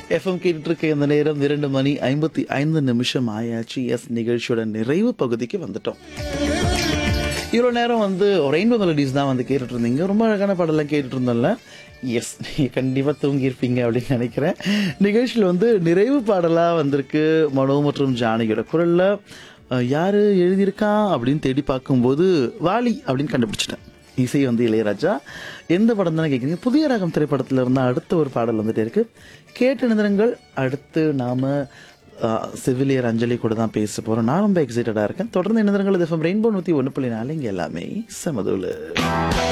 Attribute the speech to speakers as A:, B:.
A: FM கேட்டுட்டு இருக்க இந்த நேரம் இரண்டு மணி ஐம்பத்தி ஐந்து நிமிஷம் ஆயாச்சு எஸ் நிகழ்ச்சியோட நிறைவு பகுதிக்கு வந்துட்டோம் இவ்வளோ நேரம் வந்து ரெயின்போ மெலடிஸ் தான் வந்து கேட்டுட்டு இருந்தீங்க ரொம்ப அழகான பாடலாம் கேட்டுட்டு இருந்தோம்ல எஸ் நீங்கள் கண்டிப்பாக தூங்கியிருப்பீங்க அப்படின்னு நினைக்கிறேன் நிகழ்ச்சியில் வந்து நிறைவு பாடலாக வந்திருக்கு மனோ மற்றும் ஜானகியோட குரலில் யார் எழுதியிருக்கா அப்படின்னு தேடி பார்க்கும்போது வாலி அப்படின்னு கண்டுபிடிச்சிட்டேன் இசை வந்து இளையராஜா எந்த படம் தானே கேட்குறீங்க புதிய ராகம் திரைப்படத்தில் இருந்தால் அடுத்த ஒரு பாடல் வந்துட்டே இருக்கு கேட்டு நிறுங்கள் அடுத்து நாம ஆஹ், செவிலியர் அஞ்சலி கூட தான் பேச போகிறோம் நான் ரொம்ப எக்ஸைட்டடாக இருக்கேன் தொடர்ந்து இணைந்திருங்கள் இது ரெயின்போ நூற்றி ஒன்று புள்ளி நாலு இங்கே எல்லாமே சமதுல